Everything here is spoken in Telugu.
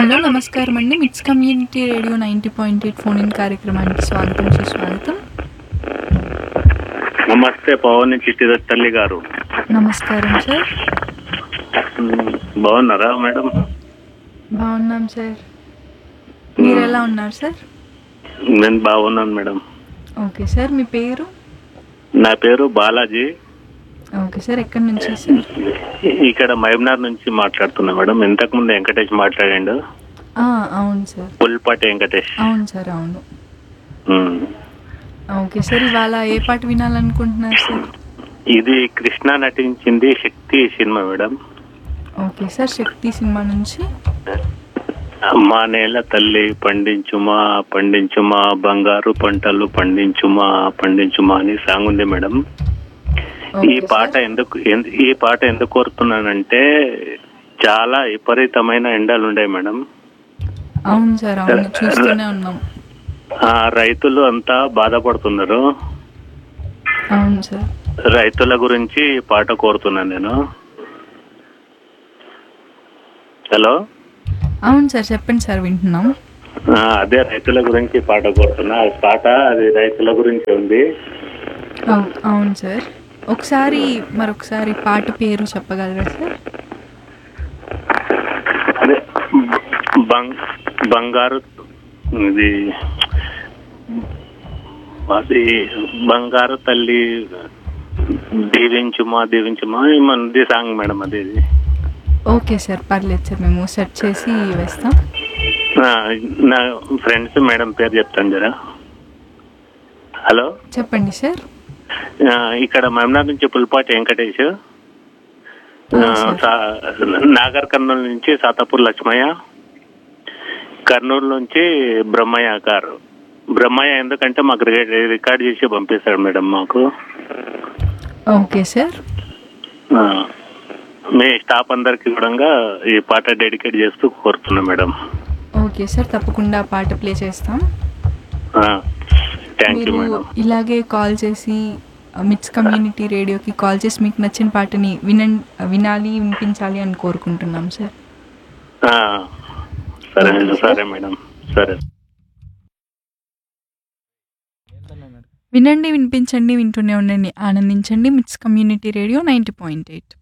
హలో నమస్కారం అండి MITS community radio ninety point eight phone in కార్యక్రమానికి స్వాగతం సుస్వాగతం నమస్తే పవన్ చిట్టిద తల్లి గారు నమస్కారం సార్ మ్, బాగున్నారా మేడం బాగున్నాం సార్ మీరు ఎలా ఉన్నారు సార్ నేను బాగున్నాను మేడం ఓకే సార్ మీ పేరు నా పేరు బాలాజీ ఓకే సార్ ఎక్కడి నుంచి సార్ ఇ- ఇక్కడ మహబూబ్నగర్ నుంచి మాట్లాడుతున్నా మేడం ఇంతకు ముందు వెంకటేష్ మాట్లాడాడు ఆ, అవును సార్ పుల్పాటి వెంకటేష్ అవును సార్ అవును మ్. ఓకే సార్ ఇవాళ ఏ పాట వినాలనుకుంటున్నారు సార్ ఇది కృష్ణ నటించింది Shakti cinema madam okay sir Shakti cinema నుంచి మా నేల తల్లి పండించుమా పండించుమా బంగారు పంటలు పండించుమా పండించుమా అని సాంగ్ ఉంది మేడం ఈ ఓకే పాట సార్. ఎందుకు ఎందు- ఈ పాట ఎందుకు కోరుతున్నానంటే చాలా విపరీతమైన ఎండలు ఉండే మేడం అవును సార్ అవును చూస్తూనే ఉన్నాం ఆ రైతులు అంతా బాధపడుతున్నారు అవును సార్ రైతుల గురించి ఈ పాట కోరుతున్నాను నేను హలో అవును సార్ చెప్పండి సార్ వింటున్నాం ఆ, అదే రైతుల గురించి ఈ పాట కోరుతున్నా ఆ పాట అది రైతుల గురించి ఉంది అవు- అవును సార్ ఒకసారి మరొకసారి పాట పేరు చెప్పగలరా సార్ అదే బంగ్ బంగారు ఇది అది బంగారు తల్లి దీవించుమా దీవించుమా ఏమన్నది సాంగ్ మేడం అది ఇది. ఓకే సార్ పర్లేదు సార్ మేము సెర్చ్ చేసి వేస్తాం ఆ, నా ఫ్రెండ్స్ మేడం పేరు చెప్తాను జరా హలో చెప్పండి సార్ ఆ, ఇక్కడ మహమ్నాథ్ నుంచి పుల్పాటి వెంకటేష్ ఆ, ఆ, సార్. సా- నాగర్ కర్నూలు నుంచి సాతాపూర్ లక్ష్మయ్య కర్నూలు నుంచి బ్రహ్మయ్య గారు బ్రహ్మయ్య ఎందుకంటే మాకు రి- రికార్డ్ చేసి పంపిస్తాడు మేడం మాకు ఓకే సార్ ఆ, మీ స్టాఫ్ అందరికి కూడా ఈ పాట డెడికేట్ చేస్తూ కోరుతున్నా మేడం ఓకే సార్ తప్పకుండా పాట ప్లే చేస్తాం థ్యాంక్ యూ మీరు మేడం ఇలాగే కాల్ చేసి మిట్స్ కమ్యూనిటీ రేడియోకి కాల్ చేసి మీకు నచ్చిన పాటని వినం వినాలి వినిపించాలి అని కోరుకుంటున్నాం సార్ ఆ, సరే ఓకే సార్. సరే మేడం సరే వినండి వినిపించండి వింటూనే ఉండండి ఆనందించండి MITS community radio ninety point eight